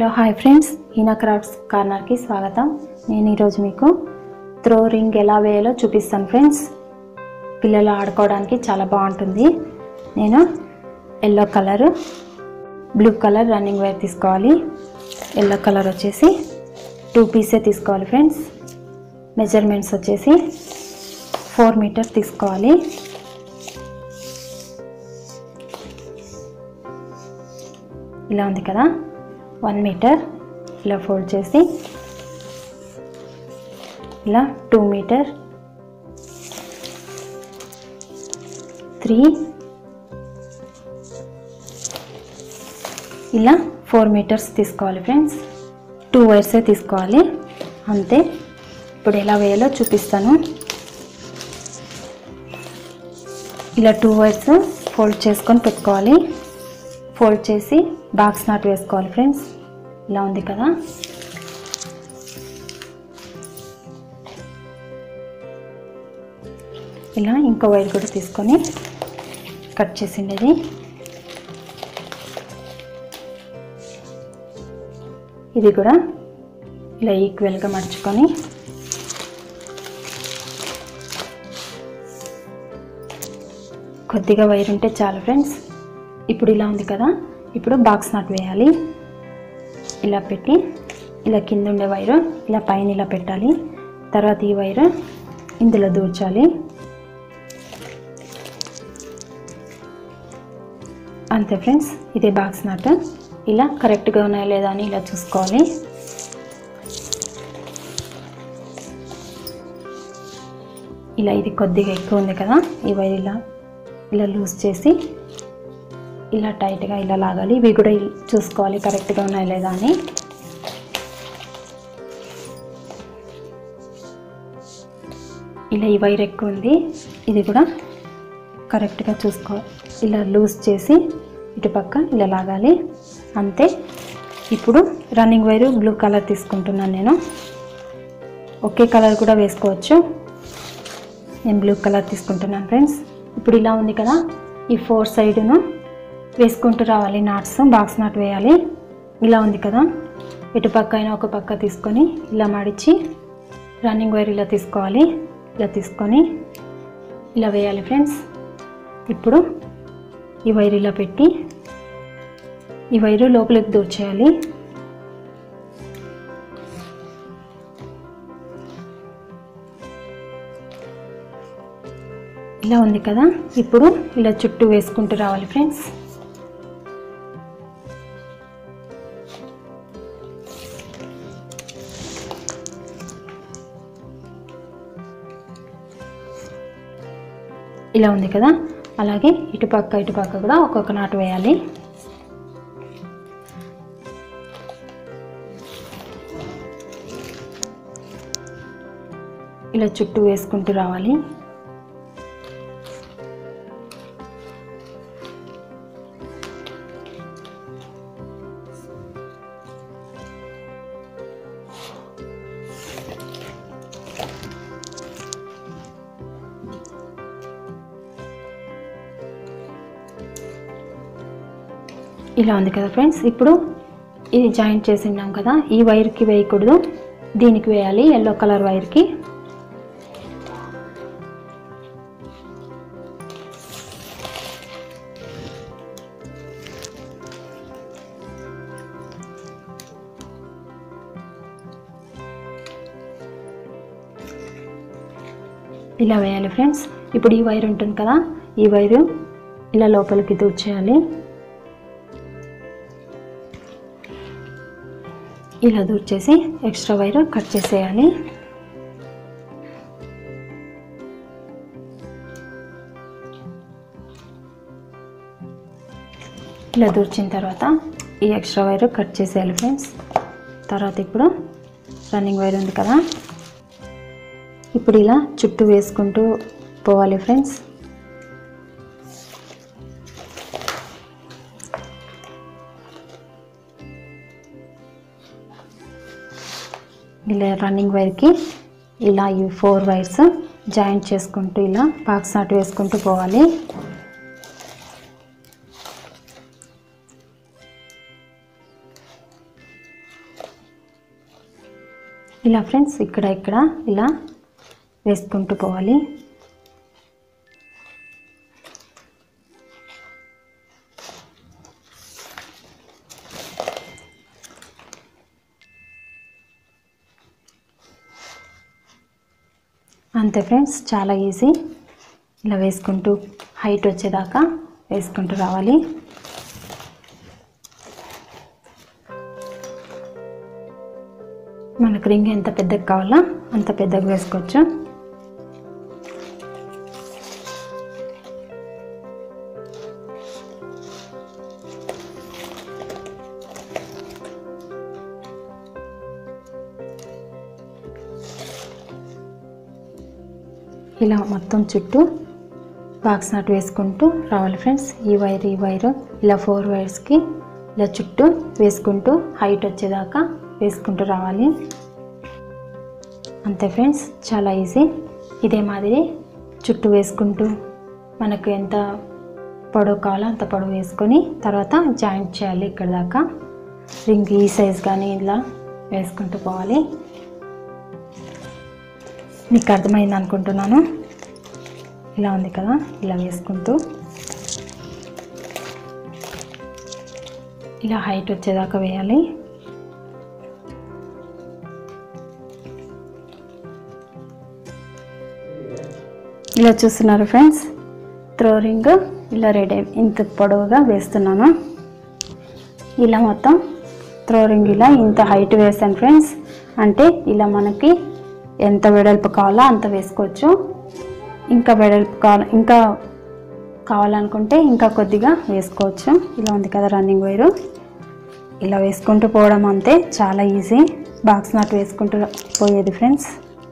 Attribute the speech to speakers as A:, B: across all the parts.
A: hello hi friends Heena crafts కార్నర్కి స్వాగతం నేను ఈరోజు మీకు త్రో రింగ్ ఎలా వేయాలో చూపిస్తాను ఫ్రెండ్స్ పిల్లలు ఆడుకోవడానికి చాలా బాగుంటుంది నేను yellow colour blue colour running wire తీసుకోవాలి ఎల్లో కలర్ వచ్చేసి టూ పీసే తీసుకోవాలి ఫ్రెండ్స్ మెజర్మెంట్స్ వచ్చేసి ఫోర్ మీటర్ తీసుకోవాలి ఇలా ఉంది కదా వన్ మీటర్ ఇలా ఫోల్డ్ చేసి ఇలా టూ మీటర్ త్రీ ఇలా ఫోర్ మీటర్స్ తీసుకోవాలి ఫ్రెండ్స్ టూ వైర్సే తీసుకోవాలి అంతే ఇప్పుడు ఎలా వేయాలో చూపిస్తాను ఇలా టూ వైర్స్ ఫోల్డ్ చేసుకొని పెట్టుకోవాలి ఫోల్డ్ చేసి బాక్స్ నాట్ వేసుకోవాలి ఫ్రెండ్స్ ఇలా ఉంది కదా ఇలా ఇంకో వైర్ కూడా తీసుకొని కట్ చేసిండేది ఇది కూడా ఇలా ఈక్వల్గా మర్చుకొని కొద్దిగా వైర్ ఉంటే చాలు ఫ్రెండ్స్ ఇప్పుడు ఇలా ఉంది కదా ఇప్పుడు బాక్స్ నాట్ వేయాలి ఇలా పెట్టి ఇలా కింద ఉండే వైరు ఇలా పైన ఇలా పెట్టాలి తర్వాత ఈ వైరు ఇందులో దూర్చాలి అంతే ఫ్రెండ్స్ ఇదే బాక్స్ నాట్ ఇలా కరెక్ట్గా ఉన్నాయా లేదా అని ఇలా చూసుకోవాలి ఇలా ఇది కొద్దిగా ఎక్కువ ఉంది కదా ఈ వైర్ ఇలా ఇలా లూజ్ చేసి ఇలా టైట్గా ఇలా లాగాలి ఇవి కూడా ఇల్- చూసుకోవాలి కరెక్ట్గా ఉన్నాయా లేదా అని ఇలా ఈ వైర్ ఎక్కువ ఉంది ఇది కూడా కరెక్ట్గా చూసుకో ఇలా లూజ్ చేసి ఇటుపక్క ఇలా లాగాలి అంతే ఇప్పుడు రన్నింగ్ వైరు బ్లూ కలర్ తీసుకుంటున్నాను నేను ఒకే కలర్ కూడా వేసుకోవచ్చు నేను బ్లూ కలర్ తీసుకుంటున్నాను ఫ్రెండ్స్ ఇప్పుడు ఇలా ఉంది కదా ఈ ఫోర్ సైడును వేసుకుంటూ రావాలి నాట్స్ బాక్స్ నాట్ వేయాలి ఇలా ఉంది కదా ఇటు పక్క అయినా ఒక పక్క తీసుకొని ఇలా మడిచి రన్నింగ్ వైర్ ఇలా తీసుకోవాలి ఇలా తీసుకొని ఇలా వేయాలి ఫ్రెండ్స్ ఇప్పుడు ఈ వైర్ ఇలా పెట్టి ఈ వైరు లోపలికి దూర్చేయాలి ఇలా ఉంది కదా ఇప్పుడు ఇలా చుట్టూ వేసుకుంటూ రావాలి ఫ్రెండ్స్ ఇలా ఉంది కదా అలాగే ఇటుపక్క ఇటుపక్క కూడా ఒక్కొక్క నాటు వేయాలి ఇలా చుట్టూ వేసుకుంటూ రావాలి ఇలా ఉంది కదా ఫ్రెండ్స్ ఇప్పుడు ఇది జాయింట్ చేసి ఉన్నాం కదా ఈ వైర్కి వేయకూడదు దీనికి వేయాలి ఎల్లో కలర్ వైర్కి ఇలా వేయాలి ఫ్రెండ్స్ ఇప్పుడు ఈ వైర్ ఉంటుంది కదా ఈ వైరు ఇలా లోపలికి దూర్చేయాలి ఇలా దూర్చేసి ఎక్స్ట్రా వైర్ కట్ చేసేయాలి ఇలా దూర్చిన తర్వాత ఈ ఎక్స్ట్రా వైర్ కట్ చేసేయాలి ఫ్రెండ్స్ తర్వాత ఇప్పుడు రన్నింగ్ వైర్ ఉంది కదా ఇప్పుడు ఇలా చుట్టూ వేసుకుంటూ పోవాలి ఫ్రెండ్స్ ఇలా రన్నింగ్ వైర్కి ఇలా ఈ ఫోర్ వైర్స్ జాయింట్ చేసుకుంటూ ఇలా బాక్స్ నాట్ వేసుకుంటూ పోవాలి ఇలా ఫ్రెండ్స్ ఇక్కడ ఇక్కడ ఇలా వేసుకుంటూ పోవాలి అంతే ఫ్రెండ్స్ చాలా ఈజీ ఇలా వేసుకుంటూ హైట్ వచ్చేదాకా వేసుకుంటూ రావాలి మనకు రింగ్ ఎంత పెద్దగా కావాలో అంత పెద్దగా వేసుకోవచ్చు ఇలా మొత్తం చుట్టూ బాక్స్ నట్ వేసుకుంటూ రావాలి ఫ్రెండ్స్ ఈ వైర్ ఈ వైరు ఇలా ఫోర్ వైర్స్కి ఇలా చుట్టూ వేసుకుంటూ హైట్ వచ్చేదాకా వేసుకుంటూ రావాలి అంతే ఫ్రెండ్స్ చాలా ఈజీ ఇదే మాదిరి చుట్టూ వేసుకుంటూ మనకు ఎంత పొడవు కావాలో అంత పొడవు వేసుకొని తర్వాత జాయింట్ చేయాలి ఇక్కడ దాకా రింగ్ ఈ సైజ్ కానీ ఇలా వేసుకుంటూ పోవాలి మీకు అర్థమైంది అనుకుంటున్నాను ఇలా ఉంది కదా ఇలా వేసుకుంటూ ఇలా హైట్ వచ్చేదాకా వేయాలి ఇలా చూస్తున్నారు ఫ్రెండ్స్ త్రో రింగ్ ఇలా రెడీ ఇంత పొడవుగా వేస్తున్నాను ఇలా మొత్తం త్రో రింగ్ ఇలా ఇంత హైట్ వేసాను ఫ్రెండ్స్ అంటే ఇలా మనకి ఎంత వెడల్పు కావాలో అంత వేసుకోవచ్చు ఇంకా వెడల్పు కావాలి ఇంకా కావాలనుకుంటే ఇంకా కొద్దిగా వేసుకోవచ్చు ఇలా ఉంది కదా రన్నింగ్ వైరు ఇలా వేసుకుంటూ పోవడం అంతే చాలా ఈజీ బాక్స్ నాట్ వేసుకుంటూ పోయేది ఫ్రెండ్స్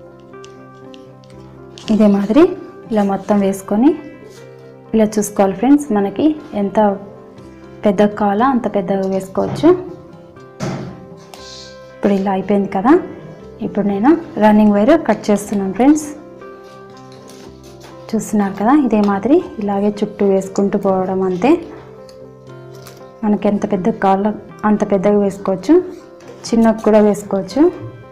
A: ఇదే మాదిరి ఇలా మొత్తం వేసుకొని ఇలా చూసుకోవాలి ఫ్రెండ్స్ మనకి ఎంత పెద్దగా కావాలో అంత పెద్దగా వేసుకోవచ్చు ఇప్పుడు ఇలా అయిపోయింది కదా ఇప్పుడు నేను రన్నింగ్ వైర్ కట్ చేస్తున్నాను ఫ్రెండ్స్ చూస్తున్నారు కదా ఇదే మాదిరి ఇలాగే చుట్టూ వేసుకుంటూ పోవడం అంతే మనకి ఎంత పెద్దగా కావాలో అంత పెద్దగా వేసుకోవచ్చు చిన్నగా కూడా వేసుకోవచ్చు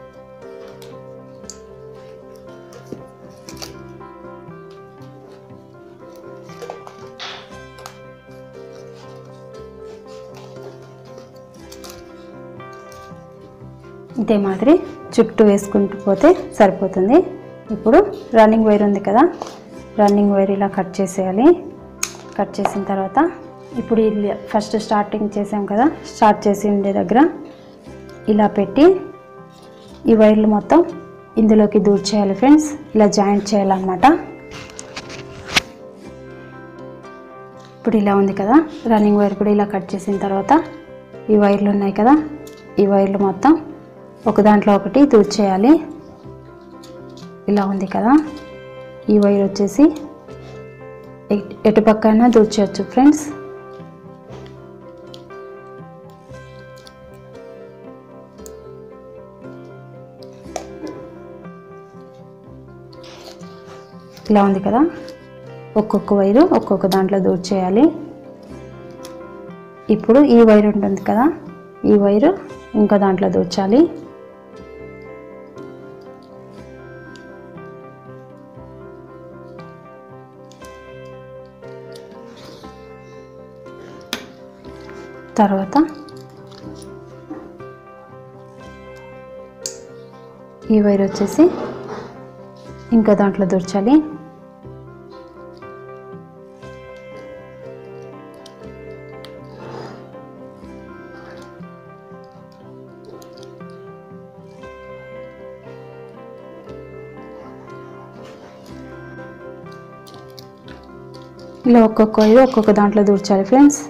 A: ఇదే మాదిరి చుట్టూ వేసుకుంటూ పోతే సరిపోతుంది ఇప్పుడు రన్నింగ్ వైర్ ఉంది కదా రన్నింగ్ వైర్ ఇలా కట్ చేసేయాలి కట్ చేసిన తర్వాత ఇప్పుడు ఇది ఫస్ట్ స్టార్టింగ్ చేసాం కదా స్టార్ట్ చేసి ఉండే దగ్గర ఇలా పెట్టి ఈ వైర్లు మొత్తం ఇందులోకి దూర్చేయాలి ఫ్రెండ్స్ ఇలా జాయింట్ చేయాలన్నమాట ఇప్పుడు ఇలా ఉంది కదా రన్నింగ్ వైర్ కూడా ఇలా కట్ చేసిన తర్వాత ఈ వైర్లు ఉన్నాయి కదా ఈ వైర్లు మొత్తం ఒక దాంట్లో ఒకటి దూర్చేయాలి ఇలా ఉంది కదా ఈ వైర్ వచ్చేసి ఎట్- ఎటు పక్కైనా దూర్చేయచ్చు ఫ్రెండ్స్ ఇలా ఉంది కదా ఒక్కొక్క వైరు ఒక్కొక్క దాంట్లో దూర్చేయాలి ఇప్పుడు ఈ వైర్ ఉంటుంది కదా ఈ వైరు ఇంకో దాంట్లో దూర్చాలి తర్వాత ఈ వైర్ వచ్చేసి ఇంకో దాంట్లో దూర్చాలి ఇలా ఒక్కొక్క వైరు ఒక్కొక్క దాంట్లో దూర్చాలి ఫ్రెండ్స్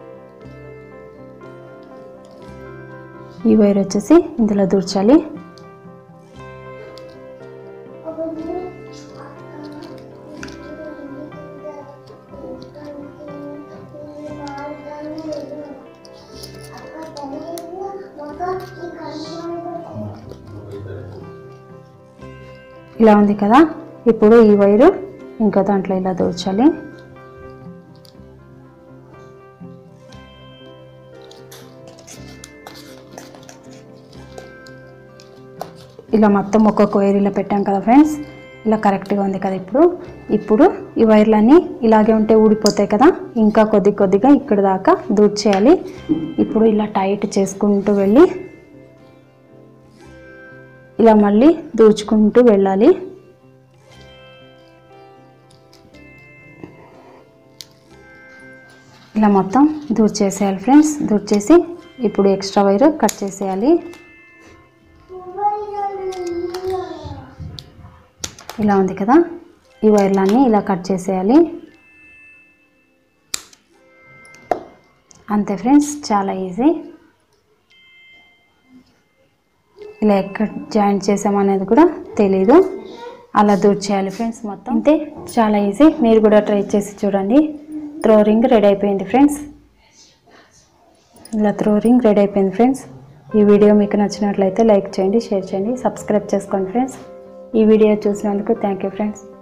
A: ఈ వైర్ వచ్చేసి ఇందులో దూర్చాలి ఇలా ఉంది కదా ఇప్పుడు ఈ వైరు ఇంకో దాంట్లో ఇలా దూర్చాలి ఇలా ఇలా మొత్తం ఒక్కొక్క వైర్ ఇలా పెట్టాం కదా ఫ్రెండ్స్ ఇలా కరెక్ట్గా ఉంది కదా ఇప్పుడు ఇప్పుడు ఈ వైర్లన్నీ ఇలాగే ఉంటే ఊడిపోతాయి కదా ఇంకా కొద్ది కొద్దిగా ఇక్కడ దాకా దూర్ చేయాలి ఇప్పుడు ఇలా టైట్ చేసుకుంటూ వెళ్ళి ఇలా మళ్ళీ దూర్చుకుంటూ వెళ్ళాలి ఇలా మొత్తం దూర్ చేసేయాలి ఫ్రెండ్స్ దూర్ చేసి ఇప్పుడు ఎక్స్ట్రా వైర్ కట్ చేసేయాలి ఇలా ఉంది కదా ఈ వైర్లన్నీ ఇలా కట్ చేసేయాలి అంతే ఫ్రెండ్స్ చాలా ఈజీ ఇలా ఎక్కడ జాయింట్ చేసామనేది కూడా తెలీదు అలా దూర్ చేయాలి ఫ్రెండ్స్ మొత్తం అంతే చాలా ఈజీ మీరు కూడా ట్రై చేసి చూడండి త్రో రింగ్ రెడీ అయిపోయింది ఫ్రెండ్స్ ఇలా త్రో రింగ్ రెడీ అయిపోయింది ఫ్రెండ్స్ ఈ వీడియో మీకు నచ్చినట్లయితే లైక్ చేయండి షేర్ చేయండి సబ్స్క్రైబ్ చేసుకోండి ఫ్రెండ్స్ ఈ వీడియో చూసినందుకు థ్యాంక్ యూ ఫ్రెండ్స్